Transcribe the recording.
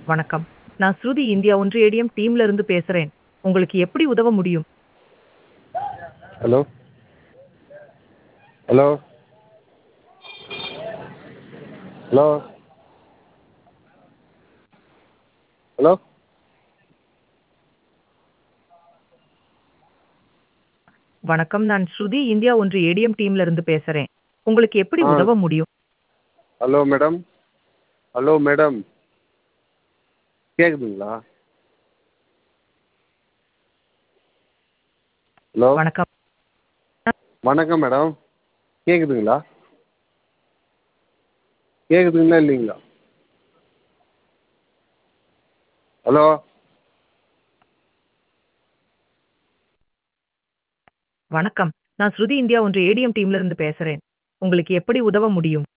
வணக்கம் நான் ஸ்ருதி இந்தியா ஒன்று ஏடிஎம் டீம்ல இருந்து பேசுறேன் உங்களுக்கு எப்படி உதவ முடியும் ஹலோ ஹலோ ஹலோ ஹலோ வணக்கம் நான் ஸ்ருதி இந்தியா ஒன்று ஏடிஎம் டீம்ல இருந்து பேசுறேன் உங்களுக்கு எப்படி ஆ. உதவ முடியும் ஹலோ மேடம் ஹலோ மேடம் கேட்குதுங்களா ஹலோ வணக்கம் வணக்கம் மேடம் கேட்குதுங்களா கேட்குதுங்களா இல்லைங்களா ஹலோ வணக்கம் நான் ஸ்ருதி இந்தியா ஒன்று ஏடிஎம் டீம்ல இருந்து பேசுறேன் உங்களுக்கு எப்படி உதவ முடியும்